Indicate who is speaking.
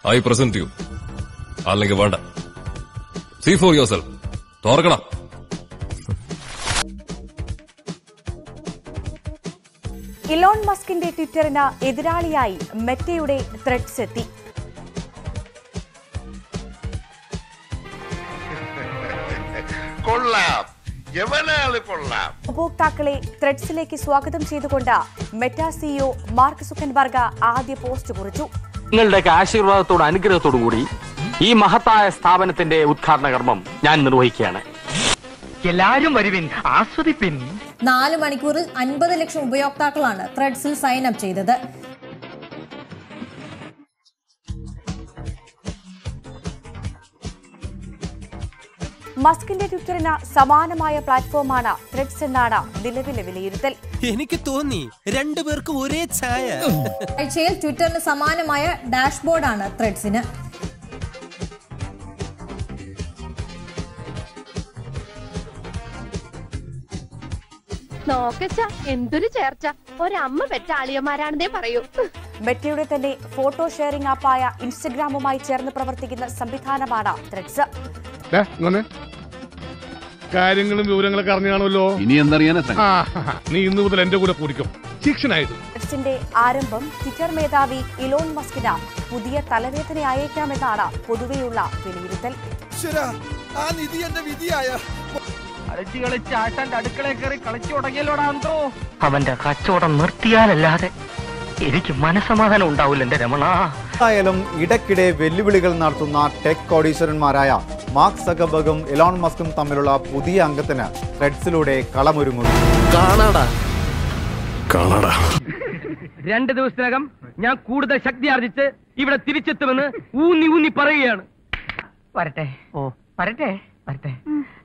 Speaker 1: I present you അല്ലെങ്കിൽ വേണ്ട see for yourself തോർക്കണം
Speaker 2: ഇലോൺ മസ്കിന്റെ ട്വിറ്ററിന് എതിരാളിയായി മെറ്റയുടെ ത്രെഡ്സ് എത്തി
Speaker 3: കൊള്ളാം എവനാള് കൊള്ളാം
Speaker 2: ഉപഭോക്താക്കളെ ത്രെഡ്സിലേക്ക് സ്വാഗതം ചെയ്തുകൊണ്ട് മെറ്റ സിഇഒ മാർക്ക് സുക്കൻബർഗ ആദ്യ പോസ്റ്റ് കുറിച്ചു
Speaker 4: നിങ്ങളുടെയൊക്കെ ആശീർവാദത്തോടും അനുഗ്രഹത്തോടും കൂടി ഈ മഹത്തായ സ്ഥാപനത്തിന്റെ ഉദ്ഘാടന കർമ്മം ഞാൻ നിർവഹിക്കുകയാണ്
Speaker 5: എല്ലാരും വരുവിൻ ആസ്വദിപ്പിൻ
Speaker 6: നാല് മണിക്കൂറിൽ അൻപത് ലക്ഷം ഉപയോക്താക്കളാണ് ത്രെഡ്സിൽ സൈൻ അപ്പ് ചെയ്തത്
Speaker 2: മസ്കിന്റെ ട്വിറ്ററിന് സമാനമായ പ്ലാറ്റ്ഫോമാണ് ത്രെഡ്സ് എന്നാണ് നിലവിലെ വിലയിരുത്തൽ
Speaker 7: എനിക്ക് തോന്നി രണ്ടുപേർക്കും ഒരേ ഛായ
Speaker 6: ആഴ്ചയിൽ ട്വിറ്ററിന് സമാനമായ ഡാഷ്ബോർഡാണ് ത്രെഡ്സിന്
Speaker 8: നോക്കച്ച എന്തൊരു ചേർച്ച ഒരമ്മ പെറ്റ ആളിയന്മാരാണെന്നേ പറയൂ
Speaker 2: മെറ്റയുടെ തന്നെ ഫോട്ടോ ഷെയറിംഗ് ആപ്പായ ഇൻസ്റ്റഗ്രാമുമായി ചേർന്ന് പ്രവർത്തിക്കുന്ന സംവിധാനമാണ് ത്രെഡ്സ്
Speaker 9: കാര്യങ്ങളും വിവരങ്ങളൊക്കെ അറിഞ്ഞു കാണുമല്ലോ
Speaker 10: ഇനി എന്തറിയാനാ
Speaker 9: ആ, നീ ഇന്ന് മുതൽ എന്റെ കൂടെ കൂടിക്കും ശിക്ഷനായിട്ട്
Speaker 2: ത്രെഡ്സിന്റെ ആരംഭം ട്വിറ്റർ മേധാവി ഇലോൺ മസ്കിന് പുതിയ തലവേദനയായേക്കാമെന്നാണ് പൊതുവെയുള്ള വിലയിരുത്തൽ
Speaker 7: ആ നിധി എന്റെ വിധിയായ
Speaker 5: കളിച്ച് കളിച്ച് ആശാന്റെ അടുക്കളയിൽ കയറി കളിച്ചു തുടങ്ങിയല്ലോടാന്തോ അവന്റെ കച്ചവടം നിർത്തിയാലല്ലാതെ എനിക്ക് മനസമാധാനം ഉണ്ടാവില്ല എന്റെ രമണ
Speaker 11: എന്തായാലും ഇടയ്ക്കിടെ വെല്ലുവിളികൾ നടത്തുന്ന ടെക് കോടീശ്വരന്മാരായ മാർക്ക് സഗബഗും ഇലോൺ മസ്കും തമ്മിലുള്ള പുതിയ അംഗത്തിന് ത്രെഡ്സിലൂടെ കളമൊരുങ്ങുന്നു
Speaker 7: കാണാടാ
Speaker 10: കാണാടാ
Speaker 5: രണ്ട് ദിവസത്തിനകം ഞാൻ കൂടുതൽ ശക്തി ആർജിച്ച് ഇവിടെ തിരിച്ചെത്തുമെന്ന് ഊന്നി ഊന്നി പറയുകയാണ് വരട്ടെ ഓ വരട്ടെ വരട്ടെ